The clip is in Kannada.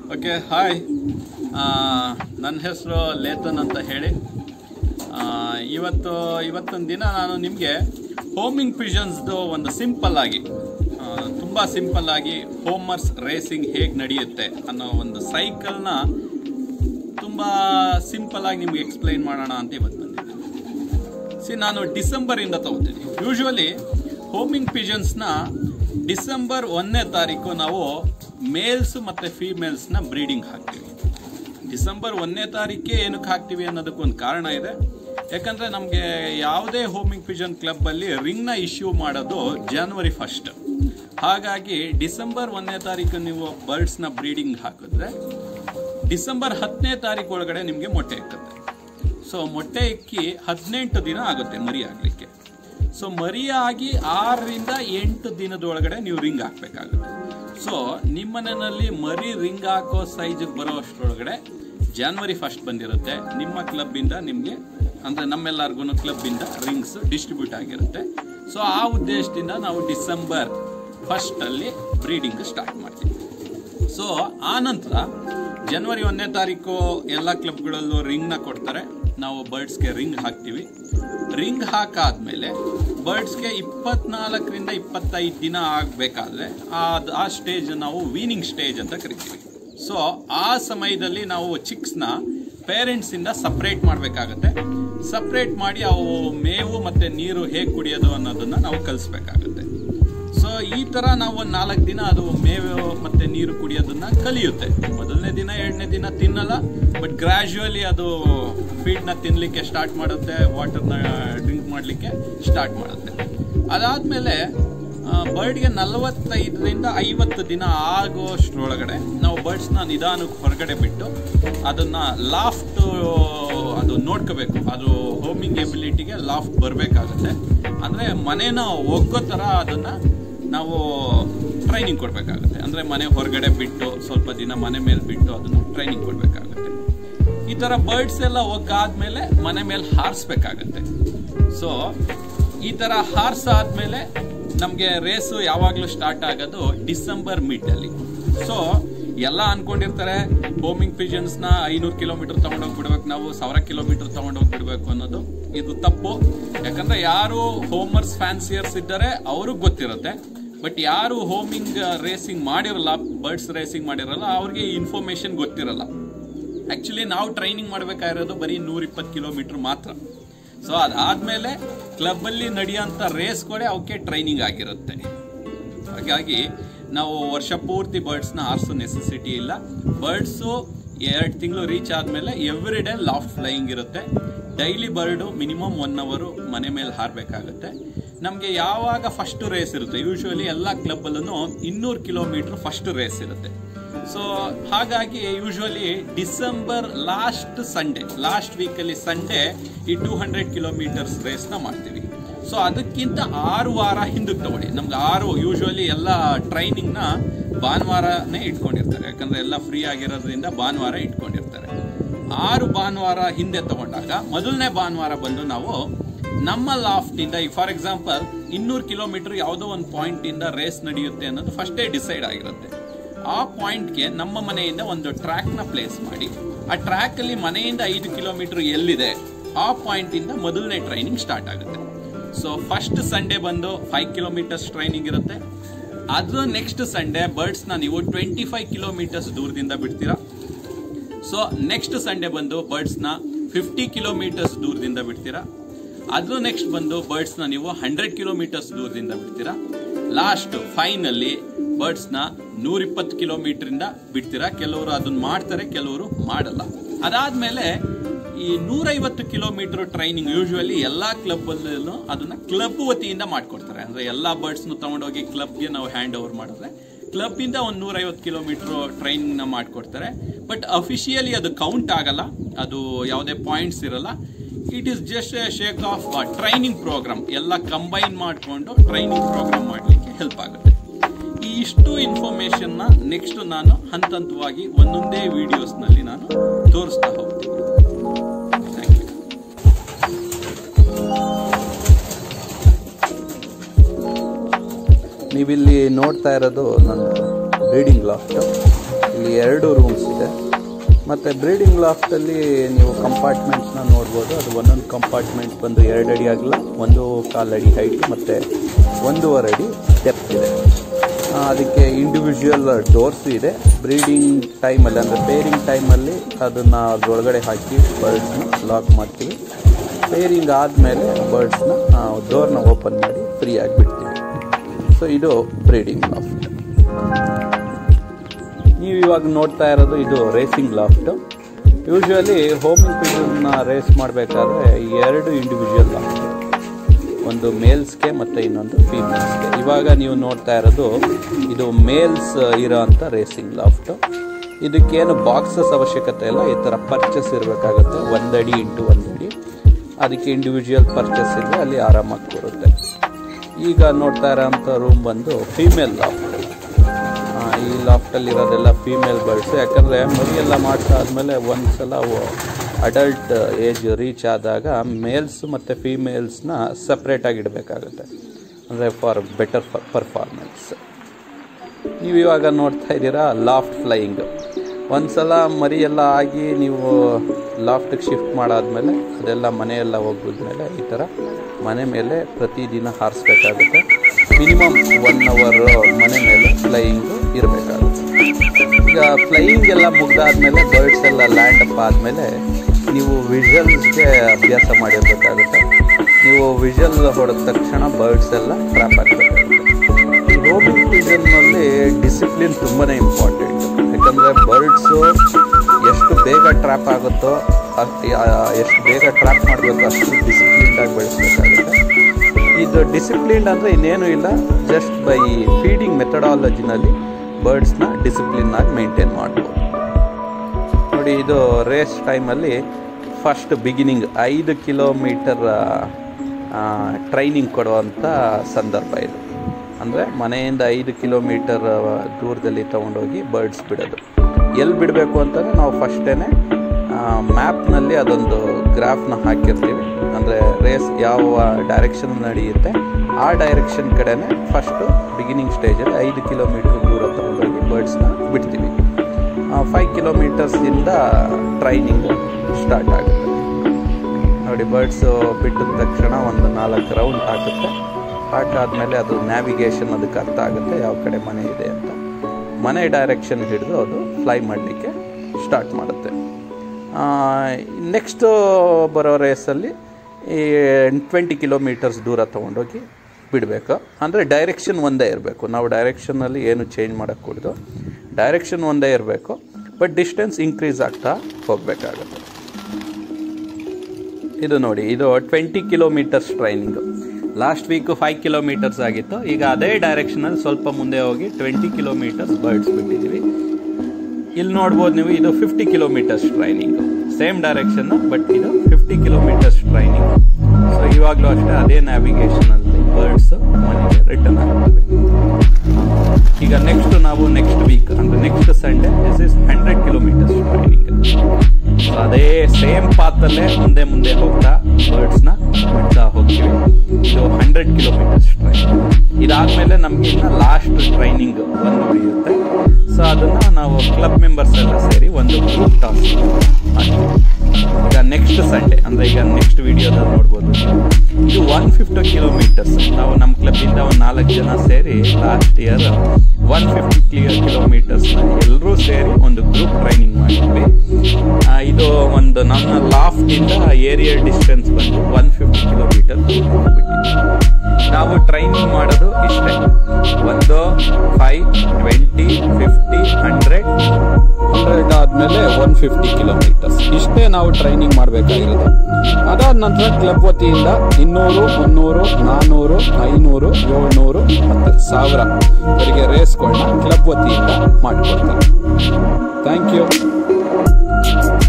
ಓಕೆ ಹಾಯ್ ನನ್ನ ಹೆಸರು ಲೇತನ್ ಅಂತ ಹೇಳಿ ಆ, ಇವತ್ತು ಇವತ್ತೊಂದು ದಿನ ನಾನು ನಿಮಗೆ ಹೋಮಿಂಗ್ ಪಿಜನ್ಸ್ದು ಒಂದು ಸಿಂಪಲ್ ಆಗಿ ತುಂಬ ಸಿಂಪಲ್ ಆಗಿ ಹೋಮರ್ಸ್ ರೇಸಿಂಗ್ ಹೇಗೆ ನಡೆಯುತ್ತೆ ಅನ್ನೋ ಒಂದು ಸೈಕಲ್ನ ತುಂಬ ಸಿಂಪಲ್ ಆಗಿ ನಿಮ್ಗೆ ಎಕ್ಸ್ಪ್ಲೈನ್ ಮಾಡೋಣ ಅಂತ ಇವತ್ತು ಬಂದಿದ್ದೀನಿ ಸಿ ನಾನು ಡಿಸೆಂಬರಿಂದ ತಗೋತೀನಿ ಯೂಶ್ವಲಿ ಹೋಮಿಂಗ್ ಪಿಜನ್ಸ್ನ ಡಿಸೆಂಬರ್ ಒಂದನೇ ತಾರೀಕು ನಾವು ಮೇಲ್ಸ್ ಮತ್ತು ಫೀಮೇಲ್ಸ್ನ ಬ್ರೀಡಿಂಗ್ ಹಾಕ್ತೀವಿ ಡಿಸೆಂಬರ್ ಒಂದನೇ ತಾರೀಕೆ ಏನಕ್ಕೆ ಹಾಕ್ತೀವಿ ಅನ್ನೋದಕ್ಕೆ ಒಂದು ಕಾರಣ ಇದೆ ಯಾಕಂದರೆ ನಮಗೆ ಯಾವುದೇ ಹೋಮಿಂಗ್ ಪಿಜನ್ ಕ್ಲಬ್ಬಲ್ಲಿ ರಿಂಗ್ನ ಇಶ್ಯೂ ಮಾಡೋದು ಜಾನ್ವರಿ ಫಸ್ಟ್ ಹಾಗಾಗಿ ಡಿಸೆಂಬರ್ ಒಂದನೇ ತಾರೀಕು ನೀವು ಬರ್ಡ್ಸ್ನ ಬ್ರೀಡಿಂಗ್ ಹಾಕಿದ್ರೆ ಡಿಸೆಂಬರ್ ಹತ್ತನೇ ತಾರೀಕು ಒಳಗಡೆ ನಿಮಗೆ ಮೊಟ್ಟೆ ಇಕ್ಕತ್ತೆ ಸೊ ಮೊಟ್ಟೆ ಇಕ್ಕಿ ಹದಿನೆಂಟು ದಿನ ಆಗುತ್ತೆ ಮರಿ ಆಗಲಿಕ್ಕೆ ಸೊ ಮರಿ ಆಗಿ ಆರರಿಂದ ಎಂಟು ದಿನದೊಳಗಡೆ ನೀವು ರಿಂಗ್ ಹಾಕ್ಬೇಕಾಗುತ್ತೆ ಸೊ ನಿಮ್ಮನೆಯಲ್ಲಿ ಮರಿ ರಿಂಗ್ ಹಾಕೋ ಸೈಜಿಗೆ ಬರೋ ಅಷ್ಟರೊಳಗಡೆ ಜಾನ್ವರಿ ಫಸ್ಟ್ ಬಂದಿರುತ್ತೆ ನಿಮ್ಮ ಕ್ಲಬ್ಬಿಂದ ನಿಮಗೆ ಅಂದರೆ ನಮ್ಮೆಲ್ಲರಿಗೂ ಕ್ಲಬ್ಬಿಂದ ರಿಂಗ್ಸ್ ಡಿಸ್ಟ್ರಿಬ್ಯೂಟ್ ಆಗಿರುತ್ತೆ ಸೊ ಆ ಉದ್ದೇಶದಿಂದ ನಾವು ಡಿಸೆಂಬರ್ ಫಸ್ಟಲ್ಲಿ ಬ್ರೀಡಿಂಗ್ ಸ್ಟಾರ್ಟ್ ಮಾಡ್ತೀವಿ ಸೊ ಆ ನಂತರ ಜನವರಿ ಒಂದನೇ ತಾರೀಕು ಎಲ್ಲ ಕ್ಲಬ್ಗಳಲ್ಲೂ ರಿಂಗ್ನ ಕೊಡ್ತಾರೆ ನಾವು ಬರ್ಡ್ಸ್ಗೆ ರಿಂಗ್ ಹಾಕ್ತೀವಿ ರಿಂಗ್ ಹಾಕಾದ್ಮೇಲೆ ಬರ್ಡ್ಸ್ಗೆ ಇಪ್ಪತ್ನಾಲ್ಕರಿಂದ ಇಪ್ಪತ್ತೈದು ದಿನ ಆಗಬೇಕಾದ್ರೆ ಆ ಆ ಸ್ಟೇಜ್ ನಾವು ವೀನಿಂಗ್ ಸ್ಟೇಜ್ ಅಂತ ಕರಿತೀವಿ ಸೊ ಆ ಸಮಯದಲ್ಲಿ ನಾವು ಚಿಕ್ಸ್ನ ಪೇರೆಂಟ್ಸಿಂದ ಸಪ್ರೇಟ್ ಮಾಡಬೇಕಾಗತ್ತೆ ಸಪ್ರೇಟ್ ಮಾಡಿ ಅವು ಮೇವು ಮತ್ತು ನೀರು ಹೇಗೆ ಕುಡಿಯೋದು ಅನ್ನೋದನ್ನ ನಾವು ಕಲಿಸ್ಬೇಕಾಗತ್ತೆ ಸೊ ಈ ತರ ನಾವು ಒಂದು ನಾಲ್ಕು ದಿನ ಅದು ಮೇವು ಮತ್ತೆ ನೀರು ಕುಡಿಯೋದನ್ನ ಕಲಿಯುತ್ತೆ ಮೊದಲನೇ ದಿನ ಎರಡನೇ ದಿನ ತಿನ್ನಲ್ಲ ಬಟ್ ಗ್ರಾಜುವಲಿ ಅದು ಫೀಡ್ನ ತಿನ್ನಲಿಕ್ಕೆ ಸ್ಟಾರ್ಟ್ ಮಾಡುತ್ತೆ ವಾಟರ್ನ ಡ್ರಿಂಕ್ ಮಾಡಲಿಕ್ಕೆ ಸ್ಟಾರ್ಟ್ ಮಾಡುತ್ತೆ ಅದಾದಮೇಲೆ ಬರ್ಡ್ಗೆ ನಲವತ್ತೈದರಿಂದ ಐವತ್ತು ದಿನ ಆಗೋಷ್ಟ್ರೊಳಗಡೆ ನಾವು ಬರ್ಡ್ಸ್ನ ನಿಧಾನಕ್ಕೆ ಹೊರಗಡೆ ಬಿಟ್ಟು ಅದನ್ನ ಲಾಫ್ಟ್ ಅದು ನೋಡ್ಕೋಬೇಕು ಅದು ಹೋಮಿಂಗ್ ಎಬಿಲಿಟಿಗೆ ಲಾಫ್ಟ್ ಬರಬೇಕಾಗುತ್ತೆ ಅಂದರೆ ಮನೇನ ಒಗ್ಗೋ ಥರ ಅದನ್ನು ನಾವು ಟ್ರೈನಿಂಗ್ ಕೊಡಬೇಕಾಗುತ್ತೆ ಅಂದರೆ ಮನೆ ಹೊರಗಡೆ ಬಿಟ್ಟು ಸ್ವಲ್ಪ ದಿನ ಮನೆ ಮೇಲೆ ಬಿಟ್ಟು ಅದನ್ನು ಟ್ರೈನಿಂಗ್ ಕೊಡಬೇಕಾಗುತ್ತೆ ಈ ಥರ ಬರ್ಡ್ಸ್ ಎಲ್ಲ ಒಗ್ಗಾದ್ಮೇಲೆ ಮನೆ ಮೇಲೆ ಹಾರಿಸ್ಬೇಕಾಗತ್ತೆ ಸೊ ಈ ಥರ ಹಾರಿಸಾದ್ಮೇಲೆ ನಮಗೆ ರೇಸು ಯಾವಾಗಲೂ ಸ್ಟಾರ್ಟ್ ಆಗೋದು ಡಿಸೆಂಬರ್ ಮಿಡ್ಡಲ್ಲಿ ಸೊ ಎಲ್ಲ ಅನ್ಕೊಂಡಿರ್ತಾರೆ ಹೋಮಿಂಗ್ ಪಿಜನ್ಸ್ನ ಐನೂರು ಕಿಲೋಮೀಟರ್ ತಗೊಂಡೋಗಿ ಬಿಡ್ಬೇಕು ನಾವು ಸಾವಿರ ಕಿಲೋಮೀಟರ್ ತಗೊಂಡೋಗಿ ಬಿಡಬೇಕು ಅನ್ನೋದು ಇದು ತಪ್ಪು ಯಾಕಂದ್ರೆ ಯಾರು ಹೋಮರ್ಸ್ ಫ್ಯಾನ್ಸಿಯರ್ಸ್ ಇದ್ದಾರೆ ಅವ್ರಿಗೆ ಗೊತ್ತಿರುತ್ತೆ ಬಟ್ ಯಾರು ಹೋಮಿಂಗ್ ರೇಸಿಂಗ್ ಮಾಡಿರಲ್ಲ ಬರ್ಡ್ಸ್ ರೇಸಿಂಗ್ ಮಾಡಿರಲ್ಲ ಅವ್ರಿಗೆ ಈ ಇನ್ಫಾರ್ಮೇಶನ್ ಗೊತ್ತಿರಲ್ಲ ಆಕ್ಚುಲಿ ನಾವು ಟ್ರೈನಿಂಗ್ ಮಾಡಬೇಕಾಗಿರೋದು ಬರೀ ನೂರಿಪ್ಪತ್ತು ಕಿಲೋಮೀಟರ್ ಮಾತ್ರ ಸೊ ಅದಾದ್ಮೇಲೆ ಕ್ಲಬ್ಬಲ್ಲಿ ನಡೆಯೋಂಥ ರೇಸ್ ಕೂಡ ಅವಕ್ಕೆ ಟ್ರೈನಿಂಗ್ ಆಗಿರುತ್ತೆ ಹಾಗಾಗಿ ನಾವು ವರ್ಷ ಪೂರ್ತಿ ಬರ್ಡ್ಸ್ನ ಆರಿಸೋ ನೆಸೆಸಿಟಿ ಇಲ್ಲ ಬರ್ಡ್ಸು ಎರಡು ತಿಂಗಳು ರೀಚ್ ಆದಮೇಲೆ ಎವ್ರಿ ಡೇ ಲಾಫ್ಟ್ ಫ್ಲೈಯಿಂಗ್ ಇರುತ್ತೆ ಡೈಲಿ ಬರ್ಡು ಮಿನಿಮಮ್ ಒನ್ ಅವರು ಮನೆ ಮೇಲೆ ಹಾರಬೇಕಾಗುತ್ತೆ ನಮಗೆ ಯಾವಾಗ ಫಸ್ಟ್ ರೇಸ್ ಇರುತ್ತೆ ಯೂಶ್ವಲಿ ಎಲ್ಲ ಕ್ಲಬ್ಬಲ್ಲೂ ಇನ್ನೂರು ಕಿಲೋಮೀಟರ್ ಫಸ್ಟ್ ರೇಸ್ ಇರುತ್ತೆ ಸೊ ಹಾಗಾಗಿ usually December last Sunday last ವೀಕಲ್ಲಿ ಸಂಡೇ ಈ ಟೂ ಹಂಡ್ರೆಡ್ ಕಿಲೋಮೀಟರ್ಸ್ ರೇಸ್ನ ಮಾಡ್ತೀವಿ ಸೊ ಅದಕ್ಕಿಂತ ಆರು ವಾರ ಹಿಂದಕ್ಕೆ ತಗೊಳ್ಳಿ ನಮ್ಗೆ ಆರು ಯೂಶ್ವಲಿ ಎಲ್ಲ ಟ್ರೈನಿಂಗ್ನ ಭಾನುವಾರನೇ ಇಟ್ಕೊಂಡಿರ್ತಾರೆ ಯಾಕಂದ್ರೆ ಎಲ್ಲ ಫ್ರೀ ಆಗಿರೋದ್ರಿಂದ ಭಾನುವಾರ ಇಟ್ಕೊಂಡಿರ್ತಾರೆ ಆರು ಭಾನುವಾರ ಹಿಂದೆ ತಗೊಂಡಾಗ ಮೊದಲನೇ ಭಾನುವಾರ ಬಂದು ನಾವು ನಮ್ಮ ಲಾಫ್ಟಿಂದ ಈ ಫಾರ್ ಎಕ್ಸಾಂಪಲ್ ಇನ್ನೂರು ಕಿಲೋಮೀಟರ್ ಯಾವುದೋ ಒಂದು ಪಾಯಿಂಟಿಂದ ರೇಸ್ ನಡೆಯುತ್ತೆ ಅನ್ನೋದು ಫಸ್ಟೇ ಡಿಸೈಡ್ ಆಗಿರುತ್ತೆ ಆ ಪಾಯಿಂಟ್ಗೆ ನಮ್ಮ ಮನೆಯಿಂದ ಒಂದು ಟ್ರ್ಯಾಕ್ನ ಪ್ಲೇಸ್ ಮಾಡಿ ಆ ಟ್ರ್ಯಾಕಲ್ಲಿ ಮನೆಯಿಂದ ಐದು ಕಿಲೋಮೀಟರ್ ಎಲ್ಲಿದೆ ಆ ಪಾಯಿಂಟಿಂದ ಮೊದಲನೇ ಟ್ರೈನಿಂಗ್ ಸ್ಟಾರ್ಟ್ ಆಗುತ್ತೆ ಸೊ ಫಸ್ಟ್ ಸಂಡೇ ಬಂದು ಫೈವ್ ಕಿಲೋಮೀಟರ್ಸ್ ಟ್ರೈನಿಂಗ್ ಇರುತ್ತೆ ಅದು ನೆಕ್ಸ್ಟ್ ಸಂಡೇ ಬರ್ಡ್ಸ್ನ ನೀವು ಟ್ವೆಂಟಿ ಫೈವ್ ಕಿಲೋಮೀಟರ್ಸ್ ದೂರದಿಂದ ಬಿಡ್ತೀರಾ ಸೊ ನೆಕ್ಸ್ಟ್ ಸಂಡೇ ಬಂದು ಬರ್ಡ್ಸ್ನ ಫಿಫ್ಟಿ ಕಿಲೋಮೀಟರ್ಸ್ ದೂರದಿಂದ ಬಿಡ್ತೀರಾ ಅದು ನೆಕ್ಸ್ಟ್ ಬಂದು ಬರ್ಡ್ಸ್ನ ನೀವು ಹಂಡ್ರೆಡ್ ಕಿಲೋಮೀಟರ್ಸ್ ದೂರದಿಂದ ಬಿಡ್ತೀರಾ ಲಾಸ್ಟ್ ಫೈನಲ್ಲಿ ಬರ್ಡ್ಸ್ನ ನೂರಿಪ್ಪತ್ತು ಕಿಲೋಮೀಟರಿಂದ ಬಿಡ್ತೀರಾ ಕೆಲವರು ಅದನ್ನ ಮಾಡ್ತಾರೆ ಕೆಲವರು ಮಾಡಲ್ಲ ಅದಾದ್ಮೇಲೆ ಈ ನೂರೈವತ್ತು ಕಿಲೋಮೀಟರ್ ಟ್ರೈನಿಂಗ್ ಯೂಶುವಲಿ ಎಲ್ಲ ಕ್ಲಬ್ಬಲ್ಲೂ ಅದನ್ನ ಕ್ಲಬ್ ವತಿಯಿಂದ ಮಾಡ್ಕೊಡ್ತಾರೆ ಅಂದ್ರೆ ಎಲ್ಲ ಬರ್ಡ್ಸ್ನು ತಗೊಂಡೋಗಿ ಕ್ಲಬ್ಗೆ ನಾವು ಹ್ಯಾಂಡ್ ಓವರ್ ಮಾಡಿದ್ರೆ ಕ್ಲಬ್ಬಿಂದ ಒಂದು ನೂರೈವತ್ತು ಕಿಲೋಮೀಟರ್ ಟ್ರೈನಿಂಗ್ನ ಮಾಡಿಕೊಡ್ತಾರೆ ಬಟ್ ಅಫಿಷಿಯಲಿ ಅದು ಕೌಂಟ್ ಆಗಲ್ಲ ಅದು ಯಾವುದೇ ಪಾಯಿಂಟ್ಸ್ ಇರಲ್ಲ it is just a shake of training program ಎಲ್ಲ ಕಂಬೈನ್ ಮಾಡಿಕೊಂಡು ಟ್ರೈನಿಂಗ್ ಪ್ರೋಗ್ರಾಮ್ ಮಾಡಲಿಕ್ಕೆ ಹೆಲ್ಪ್ ಆಗುತ್ತೆ ಈ ಇಷ್ಟು ಇನ್ಫಾರ್ಮೇಶನ್ನ ನೆಕ್ಸ್ಟ್ ನಾನು ಹಂತ ಹಂತವಾಗಿ ಒಂದೊಂದೇ ವಿಡಿಯೋಸ್ನಲ್ಲಿ ನಾನು ತೋರಿಸ್ತಾ ಹೋಗ್ತೀನಿ ಥ್ಯಾಂಕ್ ಯು ನೀವಿಲ್ಲಿ ನೋಡ್ತಾ ಇರೋದು ನನ್ನ ಬ್ರೀಡಿಂಗ್ ಲಾಫ್ಟ್ ಇಲ್ಲಿ ಎರಡು ರೂಮ್ಸ್ ಇದೆ ಮತ್ತು ಬ್ರೀಡಿಂಗ್ ಲಾಫ್ಟಲ್ಲಿ ನೀವು ಕಂಪಾರ್ಟ್ಮೆಂಟ್ಸ್ನ ನೋಡ್ಬೋದು ಅದು ಒಂದೊಂದು ಕಂಪಾರ್ಟ್ಮೆಂಟ್ ಬಂದು ಎರಡು ಅಡಿ ಆಗಲ್ಲ ಒಂದು ಕಾಲು ಅಡಿ ಹೈಟ್ ಮತ್ತು ಒಂದೂವರೆ ಅಡಿ ಡೆಪ್ತ್ ಇದೆ ಆ, ಅದಕ್ಕೆ ಇಂಡಿವಿಜುವಲ್ ಡೋರ್ಸ್ ಇದೆ ಬ್ರೀಡಿಂಗ್ ಟೈಮಲ್ಲಿ ಅಂದರೆ ಪೇರಿಂಗ್ ಟೈಮಲ್ಲಿ ಅದನ್ನು ಅದರೊಳಗಡೆ ಹಾಕಿ ಬರ್ಡ್ಸ್ನ ಲಾಕ್ ಮಾಡ್ತೀವಿ ಪೇರಿಂಗ್ ಆದಮೇಲೆ ಬರ್ಡ್ಸ್ನ ಡೋರ್ನ ಓಪನ್ ಮಾಡಿ ಫ್ರೀಯಾಗಿ ಬಿಡ್ತೀವಿ ಸೊ ಇದು ಬ್ರೀಡಿಂಗ್ ಲಾಫ್ಟ್ ನೀವು ಇವಾಗ ನೋಡ್ತಾ ಇರೋದು ಇದು ರೇಸಿಂಗ್ ಲಾಫ್ಟ್ ಯೂಶುವಲಿ ಹೋಮಿಂಗ್ ಪಿಜನ್ನ ರೇಸ್ ಮಾಡಬೇಕಾದ್ರೆ ಎರಡು ಇಂಡಿವಿಜುವಲ್ ಲಾಫ್ಟ್ ಒಂದು ಮೇಲ್ಸ್ಗೆ ಮತ್ತು ಇನ್ನೊಂದು ಫೀಮೇಲ್ಸ್ಗೆ ಇವಾಗ ನೀವು ನೋಡ್ತಾ ಇರೋದು ಇದು ಮೇಲ್ಸ್ ಇರೋ ಅಂಥ ರೇಸಿಂಗ್ ಲಾಫ್ಟು ಇದಕ್ಕೇನು ಬಾಕ್ಸಸ್ ಅವಶ್ಯಕತೆ ಇಲ್ಲ ಈ ಥರ ಪರ್ಚೇಸ್ ಇರಬೇಕಾಗುತ್ತೆ ಒಂದಡಿ ಇಂಟು ಒಂದಡಿ ಅದಕ್ಕೆ ಇಂಡಿವಿಜುವಲ್ ಪರ್ಚೇಸ್ ಇದ್ದರೆ ಅಲ್ಲಿ ಆರಾಮಾಗಿ ಕೊಡುತ್ತೆ ಈಗ ನೋಡ್ತಾ ಇರೋಂಥ ರೂಮ್ ಬಂದು ಫೀಮೇಲ್ ಲಾಫ್ಟ್ ಆ, ಈ ಲಾಫ್ಟಲ್ಲಿ ಇರೋದೆಲ್ಲ ಫೀಮೇಲ್ ಬರ್ಡ್ಸ್ ಯಾಕಂದರೆ ಮರಿ ಎಲ್ಲ ಮಾಡ್ತಾ ಆದಮೇಲೆ ಒಂದು ಸಲ ಅವು ಅಡಲ್ಟ್ ಏಜ್ ರೀಚ್ ಆದಾಗ ಮೇಲ್ಸ್ ಮತ್ತು ಫೀಮೇಲ್ಸ್ನ ಸಪ್ರೇಟಾಗಿ ಇಡಬೇಕಾಗುತ್ತೆ ಅಂದರೆ ಫಾರ್ ಬೆಟರ್ ಪರ್ಫಾರ್ಮೆನ್ಸ್ ನೀವು ಇವಾಗ ನೋಡ್ತಾ ಇದ್ದೀರಾ ಲಾಫ್ಟ್ ಫ್ಲೈಯಿಂಗ್ ಒಂದು ಸಲ ಮರಿ ಎಲ್ಲ ಆಗಿ ನೀವು ಲಾಫ್ಟಿಗೆ ಶಿಫ್ಟ್ ಮಾಡಾದ್ಮೇಲೆ ಅದೆಲ್ಲ ಮನೆಯೆಲ್ಲ ಹೋಗಿದ್ಮೇಲೆ ಈ ಥರ ಮನೆ ಮೇಲೆ ಪ್ರತಿದಿನ ಹಾರಿಸ್ಬೇಕಾಗುತ್ತೆ ಮಿನಿಮಮ್ ಒನ್ ಅವರ್ ಮನೆ ಮೇಲೆ ಫ್ಲೈಯಿಂಗು ಇರಬೇಕಾಗುತ್ತೆ ಈಗ ಫ್ಲೈಯಿಂಗ್ ಎಲ್ಲ ಮುಗ್ದಾದ್ಮೇಲೆ ಬರ್ಡ್ಸ್ ಎಲ್ಲ ಲ್ಯಾಂಡ್ ಅಪ್ ಆದಮೇಲೆ ನೀವು ವಿಷಲ್ಸ್ಗೆ ಅಭ್ಯಾಸ ಮಾಡಿರಬೇಕಾಗುತ್ತೆ ನೀವು ವಿಷಲ್ ಹೊಡೆದ ತಕ್ಷಣ ಬರ್ಡ್ಸ್ ಎಲ್ಲ ಟ್ರ್ಯಾಪ್ ಆಗಬೇಕಾಗುತ್ತೆ ಹೋಮಿಂಗ್ ಪಿಜನ್ನಲ್ಲಿ ಡಿಸಿಪ್ಲಿನ್ ತುಂಬಾ ಇಂಪಾರ್ಟೆಂಟ್ ಯಾಕಂದರೆ ಬರ್ಡ್ಸು ಎಷ್ಟು ಬೇಗ ಟ್ರ್ಯಾಪ್ ಆಗುತ್ತೋ ಅಷ್ಟ್- ಆ- ಎಷ್ಟು ಬೇಗ ಟ್ರ್ಯಾಪ್ ಮಾಡಬೇಕು ಅಷ್ಟು ಡಿಸಿಪ್ಲಿನ್ಡಾಗಿ ಬೆಳೆಸಬೇಕಾಗುತ್ತೆ ಇದು ಡಿಸಿಪ್ಲಿನ್ ಅಂದರೆ ಇನ್ನೇನು ಇಲ್ಲ ಜಸ್ಟ್ ಬೈ ಫೀಡಿಂಗ್ ಮೆಥಡಾಲಜಿನಲ್ಲಿ ಬರ್ಡ್ಸ್ನ ಡಿಸಿಪ್ಲಿನ್ ಆಗಿ ಮೇಂಟೈನ್ ಮಾಡ್ಬೋದು ನೋಡಿ ಇದು ರೇಸ್ ಟೈಮಲ್ಲಿ ಫಸ್ಟ್ ಬಿಗಿನಿಂಗ್ ಐದು ಕಿಲೋಮೀಟರ್ ಟ್ರೈನಿಂಗ್ ಕೊಡುವಂಥ ಸಂದರ್ಭ ಇದು ಅಂದರೆ ಮನೆಯಿಂದ ಐದು ಕಿಲೋಮೀಟರ್ ದೂರದಲ್ಲಿ ತೊಗೊಂಡೋಗಿ ಬರ್ಡ್ಸ್ ಬಿಡೋದು ಎಲ್ಲಿ ಬಿಡಬೇಕು ಅಂತಂದರೆ ನಾವು ಫಸ್ಟೇ ಮ್ಯಾಪ್ನಲ್ಲಿ ಅದೊಂದು ಗ್ರಾಫ್ನ ಹಾಕಿರ್ತೀವಿ ಅಂದರೆ ರೇಸ್ ಯಾವ ಡೈರೆಕ್ಷನ್ ನಡೆಯುತ್ತೆ ಆ ಡೈರೆಕ್ಷನ್ ಕಡೆನೇ ಫಸ್ಟು ಬಿಗಿನಿಂಗ್ ಸ್ಟೇಜಲ್ಲಿ ಐದು ಕಿಲೋಮೀಟರ್ ದೂರ ತೊಗೊಂಡೋಗಿ ಬರ್ಡ್ಸ್ನ ಬಿಡ್ತೀವಿ ಫೈವ್ ಕಿಲೋಮೀಟರ್ಸಿಂದ ಟ್ರೈನಿಂಗ್ ಸ್ಟಾರ್ಟ್ ಆಗುತ್ತೆ ನೋಡಿ ಬರ್ಡ್ಸು ಬಿಟ್ಟಿದ ತಕ್ಷಣ ಒಂದು ನಾಲ್ಕು ರೌಂಡ್ ಹಾಕುತ್ತೆ ಹಾಕಾದ್ಮೇಲೆ ಅದು ನ್ಯಾವಿಗೇಷನ್ ಅದಕ್ಕೆ ಅರ್ಥ ಆಗುತ್ತೆ ಯಾವ ಕಡೆ ಮನೆ ಇದೆ ಅಂತ ಮನೆ ಡೈರೆಕ್ಷನ್ ಹಿಡಿದು ಅದು ಫ್ಲೈ ಮಾಡಲಿಕ್ಕೆ ಸ್ಟಾರ್ಟ್ ಮಾಡುತ್ತೆ ನೆಕ್ಸ್ಟು ಬರೋ ರೇಸಲ್ಲಿ ಈ ಟ್ವೆಂಟಿ ಕಿಲೋಮೀಟರ್ಸ್ ದೂರ ತೊಗೊಂಡೋಗಿ ಬಿಡಬೇಕು ಅಂದರೆ ಡೈರೆಕ್ಷನ್ ಒಂದೇ ಇರಬೇಕು ನಾವು ಡೈರೆಕ್ಷನಲ್ಲಿ ಏನು ಚೇಂಜ್ ಮಾಡೋಕ್ಕೂಡ್ದು ಡೈರೆಕ್ಷನ್ ಒಂದೇ ಇರಬೇಕು ಬಟ್ ಡಿಸ್ಟೆನ್ಸ್ ಇನ್ಕ್ರೀಸ್ ಆಗ್ತಾ ಹೋಗಬೇಕಾಗುತ್ತೆ ಇದು ನೋಡಿ ಇದು twenty kilometres training last week five kilometres ಆಗಿತ್ತು ಈಗ ಅದೇ ಡೈರೆಕ್ಷನಲ್ಲಿ ಸ್ವಲ್ಪ ಮುಂದೆ ಹೋಗಿ ಟ್ವೆಂಟಿ ಕಿಲೋಮೀಟರ್ಸ್ ಬರ್ಡ್ಸ್ ಬಿಟ್ಟಿದ್ದೀವಿ ಇಲ್ಲಿ ನೋಡ್ಬೋದು ನೀವು ಇದು fifty kilometres training same direction but ಇದು ಫಿಫ್ಟಿ ಕಿಲೋಮೀಟರ್ಸ್ ಟ್ರೈನಿಂಗ್ ಸೊ ಇವಾಗಲೂ ಅಷ್ಟೇ ಅದೇ ನ್ಯಾವಿಗೇಷನಲ್ಲಿ ಬರ್ಡ್ಸ್ ಮನೆಗೆ ರಿಟರ್ನ್ ಆಗುತ್ತವೆ ಈಗ ನೆಕ್ಸ್ಟ್ ನಾವು ನೆಕ್ಸ್ಟ್ ವೀಕ್ ಅಂದರೆ next Sunday this is hundred kilometres training so ಅದೇ ಸೇಮ್ ಪಾತಲ್ಲೇ ಮುಂದೆ ಮುಂದೆ ಹೋಗ್ತಾ ಬರ್ಡ್ಸ್ನ ಬಿಡ್ತಾ ಹೋಗ್ತೀವಿ ಇದು ಹಂಡ್ರೆಡ್ ಕಿಲೋಮೀಟರ್ಸ್ ಟ್ರೈನಿಂಗ್ ಇದಾದ್ಮೇಲೆ ನಮ್ಗೆ ಇನ್ನ ಲಾಸ್ಟ್ ಟ್ರೈನಿಂಗ್ ಒಂದು ಉಳಿಯುತ್ತೆ ಸೊ ಅದನ್ನ ನಾವು ಕ್ಲಬ್ ಮೆಂಬರ್ಸ್ ಎಲ್ಲ ಸೇರಿ ಒಂದು ಗ್ರೂಪ್ ಟಾಸ್ಕ್ ಈಗ ನೆಕ್ಸ್ಟ್ ಸಂಡೇ ಅಂದ್ರೆ ಈಗ ನೆಕ್ಸ್ಟ್ ವಿಡಿಯೋದಲ್ಲಿ ನೋಡ್ಬೋದು ಇದು ಒನ್ ಫಿಫ್ಟಿ ಕಿಲೋಮೀಟರ್ಸ್ ನಾವು ನಮ್ಮ ಕ್ಲಬ್ಬಿಂದ ಒಂದು ನಾಲ್ಕು ಜನ ಸೇರಿ last year one fifty kilometres ಎಲ್ಲರೂ ಸೇರಿ ಒಂದು ಗ್ರೂಪ್ ಟ್ರೈನಿಂಗ್ ಮಾಡಿದ್ವಿ ಆ, ಇದು ಒಂದು ನಮ್ಮ ಲಾಫ್ಟ್ ಇಂದ ಏರಿಯಾ ಡಿಸ್ಟೆನ್ಸ್ ಬಂದು ಒನ್ ಫಿಫ್ಟಿ ಕಿಲೋಮೀಟರ್ ನಾವು ಟ್ರೈನಿಂಗ್ ಮಾಡೋದು ಇಷ್ಟೇ ಒಂದು five twenty fifty hundred hundred ಆದಮೇಲೆ ಒನ್ ಫಿಫ್ಟಿ ಕಿಲೋಮೀಟರ್ಸ್ ಇಷ್ಟೇ ನಾವು ಟ್ರೈನಿಂಗ್ ಮಾಡಬೇಕಾಗಿರೋದು ಅದಾದ ನಂತರ ಕ್ಲಬ್ ವತಿಯಿಂದ ಇನ್ನೂರು ಮುನ್ನೂರು ನಾನ್ನೂರು ಐನೂರು ಏಳ್ನೂರು ಮತ್ತು ಸಾವಿರ ಇವರಿಗೆ ರೇಸ್ಗಳನ್ನ ಕ್ಲಬ್ ವತಿಯಿಂದ ಮಾಡಿಕೊಡ್ತಾರೆ ಥ್ಯಾಂಕ್ ಯು